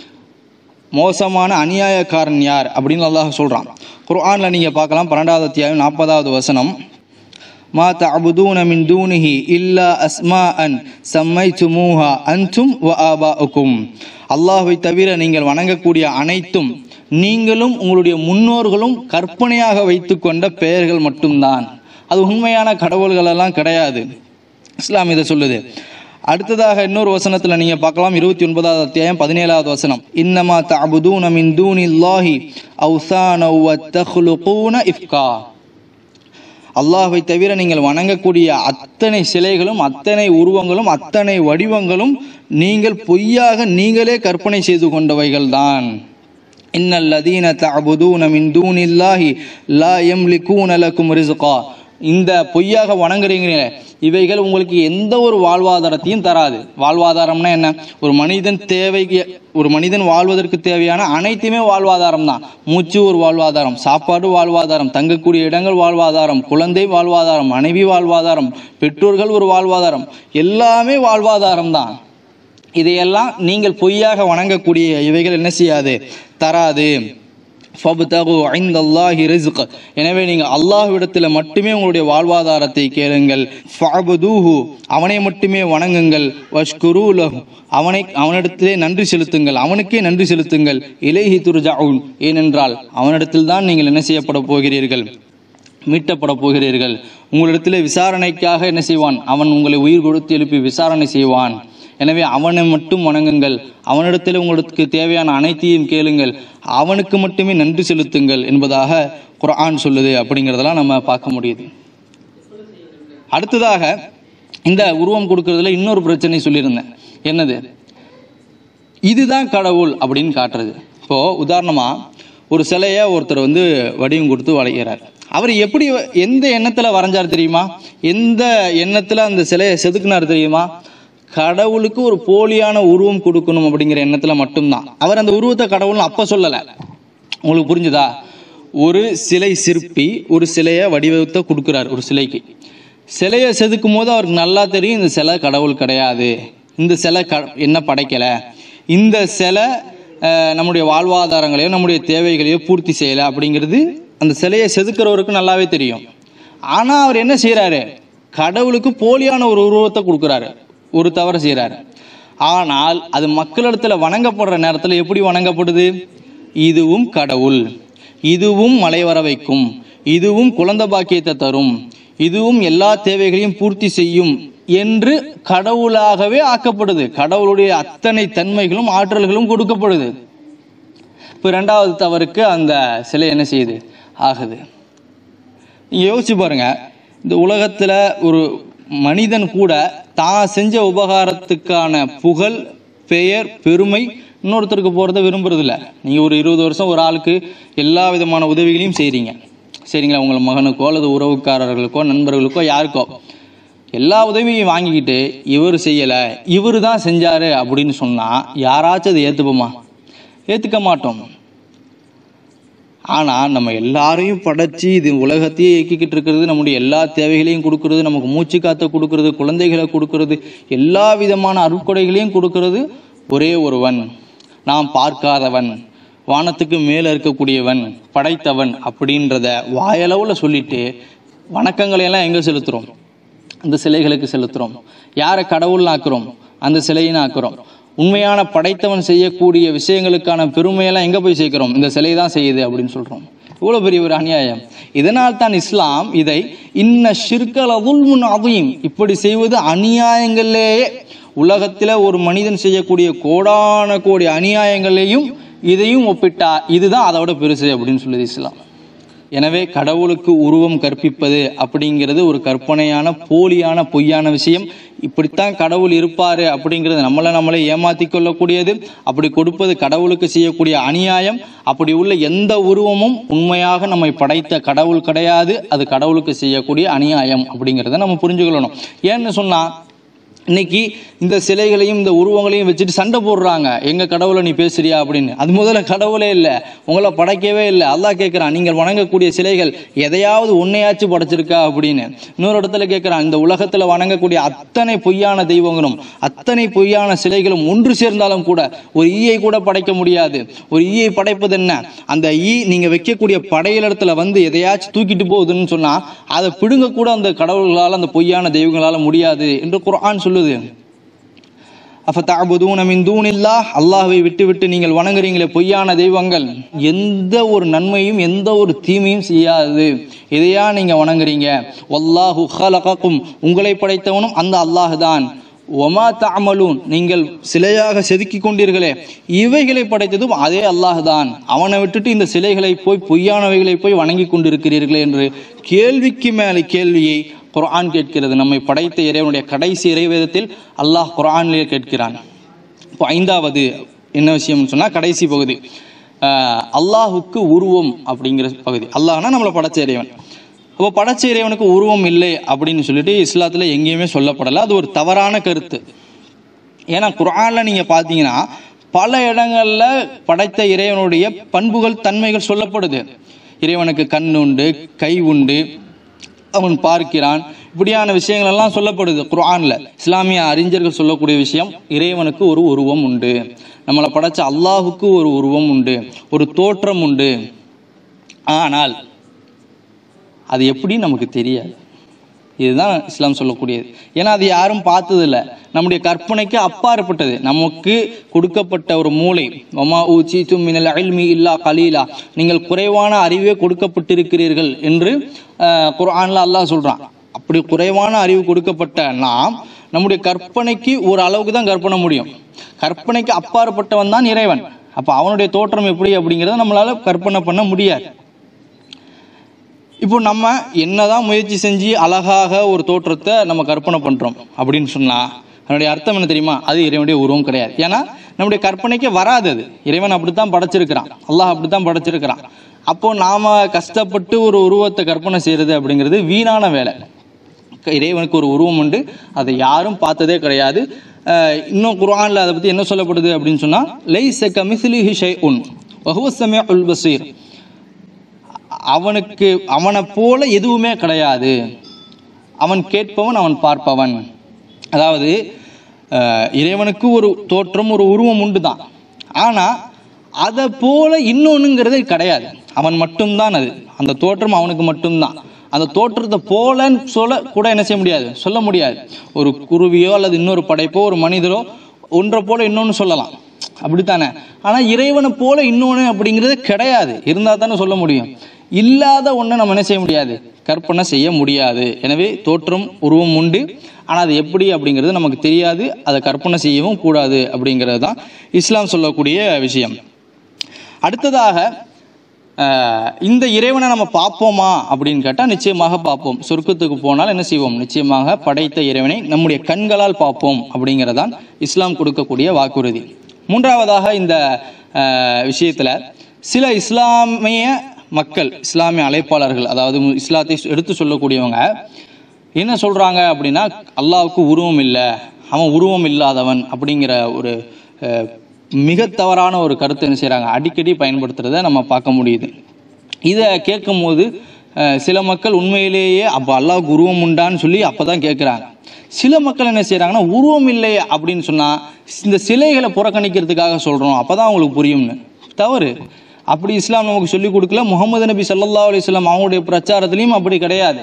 மோசமான அநியாயக்காரன் யார் அப்படின்னு அல்லாஹ் சொல்றான் குர்ஆன்ல நீங்க பார்க்கலாம் பன்னெண்டாவது அத்தியாயம் நாற்பதாவது வசனம் மா தஅபுதூன மின் தூனிஹி இல்லா அஸ்மாஅன் சம்மைத்துமூஹா அன்தும் வ ஆபாஉக்கும் அல்லாஹ்வை தவிர நீங்கள் வணங்கக்கூடிய அனைத்தும் நீங்களும் உங்களுடைய முன்னோர்களும் கற்பனையாக வைத்துக்கொண்ட பெயர்கள் மட்டும்தான் அது உண்மையான கடவுள்கள் எல்லாம் கிடையாது இஸ்லாம் இதை சொல்லுது அடுத்ததாக இன்னொரு வசனத்துல நீங்க பார்க்கலாம் இருபத்தி ஒன்பதாவது அத்தியாயம் பதினேழாவது வசனம் இன்னமா தஅபுதூன மின் தூனில்லாஹி அவ்சான வ தஹ்லுகூன இஃப்கா அல்லாஹ்வை தவிர நீங்கள் வணங்கக்கூடிய அத்தனை சிலைகளும் அத்தனை உருவங்களும் அத்தனை வடிவங்களும் நீங்கள் பொய்யாக நீங்களே கற்பனை செய்து கொண்டவைகள்தான் இன்னல் லதீன தஅபுதூன மின் தூனில்லாஹி லா யம்லிகூன லக்கும் ரிஸ்கா இந்த பொய்யாக வணங்குறீங்களே இவைகள் உங்களுக்கு எந்த ஒரு வாழ்வாதாரத்தையும் தராது வாழ்வாதாரம்னா என்ன ஒரு மனிதன் தேவைக்கு ஒரு மனிதன் வாழ்வதற்கு தேவையான அனைத்துமே வாழ்வாதாரம் தான் மூச்சு ஒரு வாழ்வாதாரம் சாப்பாடு வாழ்வாதாரம் தங்கக்கூடிய இடங்கள் வாழ்வாதாரம் குழந்தை வாழ்வாதாரம் மனைவி வாழ்வாதாரம் பெற்றோர்கள் ஒரு வாழ்வாதாரம் எல்லாமே வாழ்வாதாரம் தான் இதையெல்லாம் நீங்கள் பொய்யாக வணங்கக்கூடிய இவைகள் என்ன செய்யாது தராது ஃபப்தகு ஐந்தல்லாஹி ரிஸ்க் எனவே நீங்கள் அல்லாஹ்விடத்தில் மட்டுமே உங்களுடைய வாழ்வாதாரத்தை கேளுங்கள் ஃபஅபுதூஹு அவனை மட்டுமே வணங்குங்கள் வஷ்குரு லஹு அவனை அவனிடத்திலே நன்றி செலுத்துங்கள் அவனுக்கே நன்றி செலுத்துங்கள் இலைஹி துர்ஜாவுன் ஏனென்றால் அவனிடத்தில் தான் நீங்கள் என்ன செய்யப்பட போகிறீர்கள் மீட்டப்பட போகிறீர்கள் உங்களிடத்தில் விசாரணைக்காக என்ன செய்வான் அவன் உங்களை உயிர் கொடுத்து எழுப்பி விசாரணை செய்வான் எனவே அவனை மட்டும் வணங்குங்கள் அவனிடத்தில் உங்களுக்கு தேவையான அனைத்தையும் கேளுங்கள் அவனுக்கு மட்டுமே நன்றி செலுத்துங்கள் என்பதாக குர்ஆன் சொல்லுது அப்படிங்கிறதெல்லாம் நம்ம பார்க்க முடியுது அடுத்ததாக இந்த உருவம் கொடுக்கறதுல இன்னொரு பிரச்சனை சொல்லியிருந்தேன் என்னது இதுதான் கடவுள் அப்படின்னு காட்டுறது இப்போ உதாரணமா ஒரு சிலையை ஒருத்தர் வந்து வடிவம் கொடுத்து வளைகிறார் அவர் எப்படி எந்த எண்ணத்துல வரைஞ்சார் தெரியுமா எந்த எண்ணத்துல அந்த சிலையை செதுக்குனார் தெரியுமா கடவுளுக்கு ஒரு போலியான உருவம் கொடுக்கணும் அப்படிங்கிற எண்ணத்துல மட்டும்தான் அவர் அந்த உருவத்தை கடவுள்னு அப்ப சொல்லல உங்களுக்கு புரிஞ்சுதா ஒரு சிலை சிற்பி ஒரு சிலையை வடிவத்தை கொடுக்குறார் ஒரு சிலைக்கு சிலையை செதுக்கும் போது அவருக்கு நல்லா தெரியும் இந்த சிலை கடவுள் கிடையாது இந்த சிலை க என்ன படைக்கலை இந்த சிலை அஹ், நம்முடைய வாழ்வாதாரங்களையோ நம்முடைய தேவைகளையோ பூர்த்தி செய்யலை அப்படிங்கிறது அந்த சிலையை செதுக்கிறவருக்கு நல்லாவே தெரியும் ஆனால் அவர் என்ன செய்கிறாரு கடவுளுக்கு போலியான ஒரு உருவத்தை கொடுக்குறாரு ஒரு தவறு செய்கிறாரு ஆனால் அது மக்களிடத்துல வணங்கப்படுற நேரத்தில் எப்படி வணங்கப்படுது இதுவும் கடவுள் இதுவும் மழை வர வைக்கும் இதுவும் குழந்தை பாக்கியத்தை தரும் இதுவும் எல்லா தேவைகளையும் பூர்த்தி செய்யும் என்று கடவுளாகவே ஆக்கப்படுது கடவுளுடைய அத்தனை தன்மைகளும் ஆற்றல்களும் கொடுக்கப்படுது இப்போ ரெண்டாவது தவறுக்கு அந்த சிலை என்ன செய்யுது ஆகுது நீங்க யோசிச்சு பாருங்க இந்த உலகத்துல ஒரு மனிதன் கூட தான் செஞ்ச உபகாரத்துக்கான புகழ் பெயர் பெருமை இன்னொருத்தருக்கு போறத விரும்புறதில்ல நீங்க ஒரு இருபது வருஷம் ஒரு ஆளுக்கு எல்லா விதமான உதவிகளையும் செய்றீங்க சரிங்களா உங்கள் மகனுக்கோ அல்லது உறவுக்காரர்களுக்கோ நண்பர்களுக்கோ யாருக்கோ எல்லா உதவியும் வாங்கிக்கிட்டு இவர் செய்யலை இவர் தான் செஞ்சாரு அப்படின்னு சொன்னா யாராச்சும் அதை ஏத்துப்போமா ஏத்துக்க மாட்டோம் ஆனா நம்ம எல்லாரையும் படைச்சு இது உலகத்தையே இயக்கிக்கிட்டு இருக்கிறது நம்முடைய எல்லா தேவைகளையும் கொடுக்கறது நமக்கு மூச்சு காத்த கொடுக்கறது குழந்தைகளை கொடுக்கறது எல்லா விதமான அருட்கொடைகளையும் கொடுக்கறது ஒரே ஒருவன் நாம் பார்க்காதவன் வானத்துக்கு மேல இருக்கக்கூடியவன் படைத்தவன் அப்படின்றத வாயளவுல சொல்லிட்டு வணக்கங்களை எல்லாம் எங்க செலுத்துறோம் அந்த சிலைகளுக்கு செலுத்துறோம் யாரை கடவுள்னு ஆக்குறோம் அந்த சிலையின்னு ஆக்குறோம் உண்மையான படைத்தவன் செய்யக்கூடிய விஷயங்களுக்கான பெருமையெல்லாம் எங்க போய் சேர்க்கிறோம் இந்த சிலை தான் செய்யுது அப்படின்னு சொல்றோம் இவ்வளவு பெரிய ஒரு அநியாயம் இதனால் தான் இஸ்லாம் இதை இன்ன ஷிர்கலவுல் முன் அதையும் இப்படி செய்வது அநியாயங்களிலேயே உலகத்துல ஒரு மனிதன் செய்யக்கூடிய கோடான கோடி அநியாயங்களையும் இதையும் ஒப்பிட்டா இதுதான் அதோட பெருசு அப்படின்னு சொல்லுது இஸ்லாம் எனவே கடவுளுக்கு உருவம் கற்பிப்பது அப்படிங்கிறது ஒரு கற்பனையான போலியான பொய்யான விஷயம் இப்படித்தான் கடவுள் இருப்பாரு அப்படிங்கிறது நம்மளை நம்மளை ஏமாத்தி கொள்ளக்கூடியது அப்படி கொடுப்பது கடவுளுக்கு செய்யக்கூடிய அநியாயம் அப்படி உள்ள எந்த உருவமும் உண்மையாக நம்மை படைத்த கடவுள் கிடையாது அது கடவுளுக்கு செய்யக்கூடிய அநியாயம் அப்படிங்கிறத நம்ம புரிஞ்சுக்கொள்ளணும் ஏன்னு சொன்னா இன்னைக்கு இந்த சிலைகளையும் இந்த உருவங்களையும் வச்சுட்டு சண்டை போடுறாங்க எங்க கடவுளை நீ பேசுறியா அப்படின்னு அது முதல்ல கடவுளே இல்லை உங்களை படைக்கவே இல்லை அல்லாஹ் கேட்கிறான் நீங்கள் வணங்கக்கூடிய சிலைகள் எதையாவது ஒன்னையாச்சும் படைச்சிருக்கா அப்படின்னு இன்னொரு இடத்துல கேட்கிறான் இந்த உலகத்துல வணங்கக்கூடிய அத்தனை பொய்யான தெய்வங்களும் அத்தனை பொய்யான சிலைகளும் ஒன்று சேர்ந்தாலும் கூட ஒரு ஈயை கூட படைக்க முடியாது ஒரு ஈயை படைப்பது என்ன அந்த ஈ நீங்க வைக்கக்கூடிய படையிலிடத்துல வந்து எதையாச்சும் தூக்கிட்டு போகுதுன்னு சொன்னா அதை பிடுங்க கூட அந்த கடவுள்களால அந்த பொய்யான தெய்வங்களால முடியாது என்று குர்ஆன் சொல்லுது அப்ப தாபுதூன மின் தூனில்லா அல்லாஹ்வை விட்டு விட்டு நீங்கள் வணங்குறீங்களே பொய்யான தெய்வங்கள் எந்த ஒரு நன்மையும் எந்த ஒரு தீமையும் செய்யாது இதையா நீங்க வணங்குறீங்க வல்லாஹு ஹலகக்கும் உங்களை படைத்தவனும் அந்த அல்லாஹ் தான் ஒமா தாமலூன் நீங்கள் சிலையாக செதுக்கி கொண்டீர்களே இவைகளை படைத்ததும் அதே அல்லாஹ் தான் அவனை விட்டுட்டு இந்த சிலைகளை போய் பொய்யானவைகளை போய் வணங்கி கொண்டிருக்கிறீர்களே என்று கேள்விக்கு மேலே கேள்வியை குர்ஆன் கேட்கிறது நம்மை படைத்த இறைவனுடைய கடைசி இறைவேதத்தில் அல்லாஹ் குர்ஆனிலே கேட்கிறான் இப்போ ஐந்தாவது என்ன விஷயம்னு சொன்னா கடைசி பகுதி ஆஹ் அல்லாஹுக்கு உருவம் அப்படிங்கிற பகுதி அல்லாஹ்னா நம்மளை படைச்ச இறைவன் அப்போ படைச்ச இறைவனுக்கு உருவம் இல்லை அப்படின்னு சொல்லிட்டு இஸ்லாத்துல எங்கேயுமே சொல்லப்படலை அது ஒரு தவறான கருத்து ஏன்னா குர்ஆன்ல நீங்க பாத்தீங்கன்னா பல இடங்கள்ல படைத்த இறைவனுடைய பண்புகள் தன்மைகள் சொல்லப்படுது இறைவனுக்கு கண் உண்டு கை உண்டு அவன் பார்க்கிறான் இப்படியான விஷயங்கள் எல்லாம் சொல்லப்படுது குர்ஆன்ல இஸ்லாமிய அறிஞர்கள் சொல்லக்கூடிய விஷயம் இறைவனுக்கு ஒரு உருவம் உண்டு நம்மளை படைச்ச அல்லாஹுக்கு ஒரு உருவம் உண்டு ஒரு தோற்றம் உண்டு ஆனால் அது எப்படி நமக்கு தெரியாது இதுதான் இஸ்லாம் சொல்லக்கூடியது ஏன்னா அது யாரும் பார்த்ததில்ல நம்முடைய கற்பனைக்கு அப்பாற்பட்டது நமக்கு கொடுக்கப்பட்ட ஒரு மூளை வமா ஊச்சி மினல் அல்மி இல்லா கலீலா நீங்கள் குறைவான அறிவே கொடுக்கப்பட்டிருக்கிறீர்கள் என்று ஆஹ், குர்ஆன்ல அல்லாஹ் சொல்றான் அப்படி குறைவான அறிவு கொடுக்கப்பட்ட நாம் நம்முடைய கற்பனைக்கு ஒரு அளவுக்கு தான் கற்பனை முடியும் கற்பனைக்கு அப்பாற்பட்டவன் தான் இறைவன் அப்ப அவனுடைய தோற்றம் எப்படி அப்படிங்கறத நம்மளால கற்பனை பண்ண முடியாது இப்போ நம்ம என்னதான் முயற்சி செஞ்சு அழகாக ஒரு தோற்றத்தை நம்ம கற்பனை பண்றோம் அப்படின்னு சொன்னா அதனுடைய அர்த்தம் என்ன தெரியுமா அது இறைவனுடைய உருவம் கிடையாது ஏன்னா நம்முடைய கற்பனைக்கு வராது அது இறைவன் அப்படித்தான் படைச்சிருக்கிறான் அல்லாஹ் அப்படித்தான் படைச்சிருக்கிறான் அப்போ நாம கஷ்டப்பட்டு ஒரு உருவத்தை கற்பனை செய்யறது அப்படிங்கிறது வீணான வேலை இறைவனுக்கு ஒரு உருவம் உண்டு அதை யாரும் பார்த்ததே கிடையாது அஹ் இன்னும் குர்ஆன்ல அதை பத்தி என்ன சொல்லப்படுது அப்படின்னு சொன்னா லைஸ கமிஸ்லிஹி ஷைஉன் வஹுவ ஸமீஉல் பஸீர் அவனுக்கு அவனை போல எதுவுமே கிடையாது அவன் கேட்பவன் அவன் பார்ப்பவன் அதாவது அஹ், இறைவனுக்கு ஒரு தோற்றம் ஒரு உருவம் உண்டு தான் ஆனா அதை போல இன்னொன்னுங்கிறது கிடையாது அவன் மட்டும்தான் அது அந்த தோற்றம் அவனுக்கு மட்டும்தான் அந்த தோற்றத்தை போலன்னு சொல்ல கூட என்ன செய்ய முடியாது சொல்ல முடியாது ஒரு குருவியோ அல்லது இன்னொரு படைப்போ ஒரு மனிதரோ ஒன்றை போல இன்னொன்னு சொல்லலாம் அப்படித்தானே ஆனா இறைவனை போல இன்னொன்னு அப்படிங்கிறது கிடையாது இருந்தா தானே சொல்ல முடியும் இல்லாத ஒண்ணை நம்ம என்ன செய்ய முடியாது கற்பனை செய்ய முடியாது எனவே தோற்றம் உருவம் உண்டு ஆனா அது எப்படி அப்படிங்கிறது நமக்கு தெரியாது அதை கற்பனை செய்யவும் கூடாது அப்படிங்கிறது தான் இஸ்லாம் சொல்லக்கூடிய விஷயம் அடுத்ததாக ஆஹ், இந்த இறைவனை நம்ம பார்ப்போமா அப்படின்னு கேட்டால் நிச்சயமாக பார்ப்போம் சொர்க்கத்துக்கு போனால் என்ன செய்வோம் நிச்சயமாக படைத்த இறைவனை நம்முடைய கண்களால் பார்ப்போம் அப்படிங்கிறதான் இஸ்லாம் கொடுக்கக்கூடிய வாக்குறுதி மூன்றாவதாக இந்த ஆஹ், விஷயத்துல சில இஸ்லாமிய மக்கள் இஸ்லாமிய அழைப்பாளர்கள் அதாவது மு- இஸ்லாத்தை எடுத்து சொல்லக்கூடியவங்க என்ன சொல்றாங்க அப்படின்னா அல்லாஹ்வுக்கு உருவம் இல்லை அவன் உருவம் இல்லாதவன் அப்படிங்கிற ஒரு அஹ், மிக தவறான ஒரு கருத்தை என்ன செய்றாங்க அடிக்கடி பயன்படுத்துறத நம்ம பார்க்க முடியுது இதை கேட்கும் போது அஹ், சில மக்கள் உண்மையிலேயே அப்போ அல்லாஹ்வுக்கு உருவம் உண்டான்னு சொல்லி அப்பதான் கேட்குறாங்க சில மக்கள் என்ன செய்றாங்கன்னா உருவம் இல்லை அப்படின்னு சொன்னா இந்த சிலைகளை புறக்கணிக்கிறதுக்காக சொல்றோம் அப்பதான் அவங்களுக்கு புரியும்னு தவறு அப்படி இஸ்லாம் நமக்கு சொல்லி கொடுக்கல முகமது நபி ஸல்லல்லாஹு அலைஹி வஸல்லம் அவங்களுடைய பிரச்சாரத்திலையும் அப்படி கிடையாது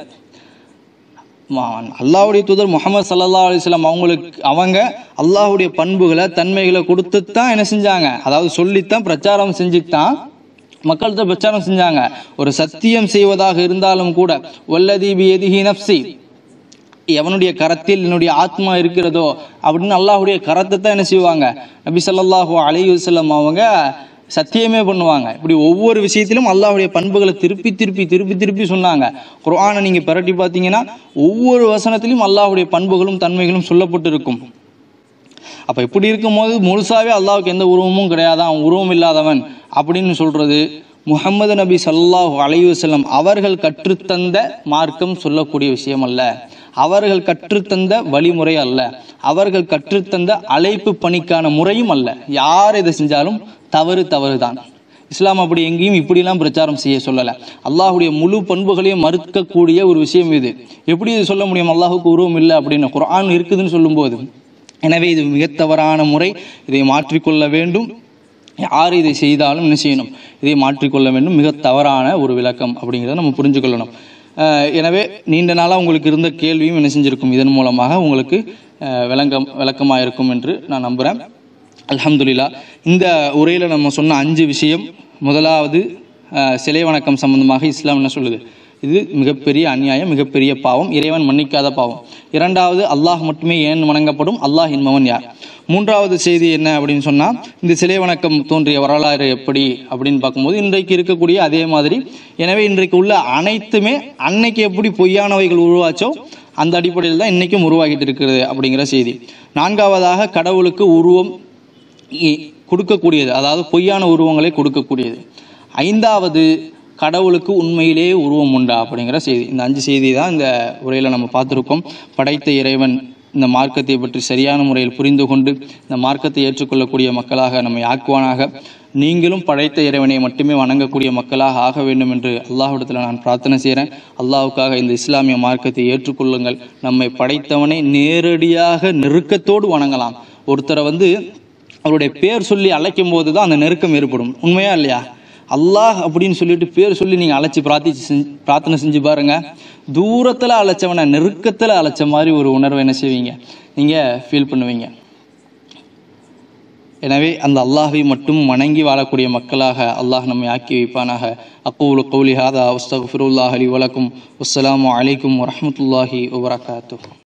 ம- அல்லாஹ்வுடைய தூதர் முகமது சல்லல்லா அலிஸ்லாம் அவங்களுக்கு அவங்க அல்லாஹ்வுடைய பண்புகளை தன்மைகளை கொடுத்து தான் என்ன செஞ்சாங்க அதாவது சொல்லித்தான் பிரச்சாரம் செஞ்சுத்தான் மக்கள்கிட்ட பிரச்சாரம் செஞ்சாங்க ஒரு சத்தியம் செய்வதாக இருந்தாலும் கூட வல்லதி பியதிஹி நப்சி எவனுடைய கரத்தில் என்னுடைய ஆத்மா இருக்கிறதோ அப்படின்னு அல்லாஹ்வுடைய கரத்தை தான் என்ன செய்வாங்க நபி ஸல்லல்லாஹு அலைஹி வஸல்லம் அவங்க சத்தியமே பண்ணுவாங்க இப்படி ஒவ்வொரு விஷயத்திலும் அல்லாஹ்வுடைய பண்புகளை திருப்பி திருப்பி திருப்பி திருப்பி சொன்னாங்க குர்ஆனை நீங்க பிரட்டி பார்த்தீங்கன்னா ஒவ்வொரு வசனத்திலும் அல்லாஹ்வுடைய பண்புகளும் தன்மைகளும் சொல்லப்பட்டு இருக்கும் அப்ப இப்படி இருக்கும்போது முழுசாவே அல்லாஹ்வுக்கு எந்த உருவமும் கிடையாது அவன் உருவம் இல்லாதவன் அப்படின்னு சொல்றது முஹம்மது நபி ஸல்லல்லாஹு அலைஹி வஸல்லம் அவர்கள் கற்றுத்தந்த மார்க்கம் சொல்லக்கூடிய விஷயம் அல்ல அவர்கள் கற்றுத்தந்த வழிமுறை அல்ல அவர்கள் கற்றுத்தந்த அழைப்பு பணிக்கான முறையும் அல்ல யார் இதை செஞ்சாலும் தவறு தவறுதான் இஸ்லாம் அப்படி எங்கேயும் இப்படிலாம் பிரச்சாரம் செய்ய சொல்லல அல்லாஹ்வுடைய முழு பண்புகளையும் மறுக்கக்கூடிய ஒரு விஷயம் இது எப்படி இது சொல்ல முடியும் அல்லாஹுக்கு உருவம் இல்லை அப்படின்னு குர்ஆன் இருக்குதுன்னு சொல்லும்போது எனவே இது மிக தவறான முறை இதை மாற்றிக்கொள்ள வேண்டும் யார் இதை செய்தாலும் என்ன செய்யணும் இதை மாற்றிக்கொள்ள வேண்டும் மிக தவறான ஒரு விளக்கம் அப்படிங்கிறத நம்ம புரிஞ்சுக்கொள்ளணும் அஹ், எனவே நீண்ட நாளாக உங்களுக்கு இருந்த கேள்வியும் என்ன செஞ்சிருக்கும் இதன் மூலமாக உங்களுக்கு அஹ், விளங்கம் விளக்கமாக இருக்கும் என்று நான் நம்புகிறேன் அல்ஹம்துலில்லா இந்த உரையில் நம்ம சொன்ன அஞ்சு விஷயம் முதலாவது அஹ், சிலை வணக்கம் சம்பந்தமாக இஸ்லாம் என்ன சொல்லுது இது மிகப்பெரிய அநியாயம் மிகப்பெரிய பாவம் இறைவன் மன்னிக்காத பாவம் இரண்டாவது அல்லாஹ் மட்டுமே ஏன் வணங்கப்படும் அல்லாஹ் என்பவன் யார் மூன்றாவது செய்தி என்ன அப்படின்னு சொன்னால் இந்த சிலை வணக்கம் தோன்றிய வரலாறு எப்படி அப்படின்னு பார்க்கும்போது இன்றைக்கு இருக்கக்கூடிய அதே மாதிரி எனவே இன்றைக்கு உள்ள அனைத்துமே அன்னைக்கு எப்படி பொய்யானவைகள் உருவாச்சோ அந்த அடிப்படையில் தான் இன்னைக்கும் உருவாகிட்டு இருக்கிறது அப்படிங்கிற செய்தி நான்காவதாக கடவுளுக்கு உருவம் இ- கொடுக்கக்கூடியது அதாவது பொய்யான உருவங்களை கொடுக்கக்கூடியது ஐந்தாவது கடவுளுக்கு உண்மையிலேயே உருவம் உண்டா அப்படிங்கிற செய்தி இந்த அஞ்சு செய்தி தான் இந்த உரையில் நம்ம பார்த்துருக்கோம் படைத்த இறைவன் இந்த மார்க்கத்தை பற்றி சரியான முறையில் புரிந்து கொண்டு இந்த மார்க்கத்தை ஏற்றுக்கொள்ளக்கூடிய மக்களாக நம்மை ஆக்குவானாக நீங்களும் படைத்த இறைவனை மட்டுமே வணங்கக்கூடிய மக்களாக ஆக வேண்டும் என்று அல்லாஹ்விடத்தில் நான் பிரார்த்தனை செய்கிறேன் அல்லாஹ்வுக்காக இந்த இஸ்லாமிய மார்க்கத்தை ஏற்றுக்கொள்ளுங்கள் நம்மை படைத்தவனை நேரடியாக நெருக்கத்தோடு வணங்கலாம் ஒருத்தரை வந்து அவருடைய பேர் சொல்லி அழைக்கும் போது தான் அந்த நெருக்கம் ஏற்படும் உண்மையா இல்லையா அல்லாஹ் அப்படின்னு சொல்லிட்டு பேர் சொல்லி நீங்கள் அழைச்சி பிரார்த்திச்சு செஞ்சு பிரார்த்தனை செஞ்சு பாருங்க தூரத்தில் அழைச்சவனை நெருக்கத்தில் அழைச்ச மாதிரி ஒரு உணர்வை என்ன செய்வீங்க நீங்கள் ஃபீல் பண்ணுவீங்க எனவே அந்த அல்லாஹை மட்டும் வணங்கி வாழக்கூடிய மக்களாக அல்லாஹ் நம்மை ஆக்கி வைப்பானாக அக்கூலு கௌலி ஹாதா அஸ்தகுஃபிருல்லாஹ் அலி வலக்கும் அஸ்ஸலாமு அலைக்கும் வரஹ்மத்துல்லாஹி வபரகாத்துஹ்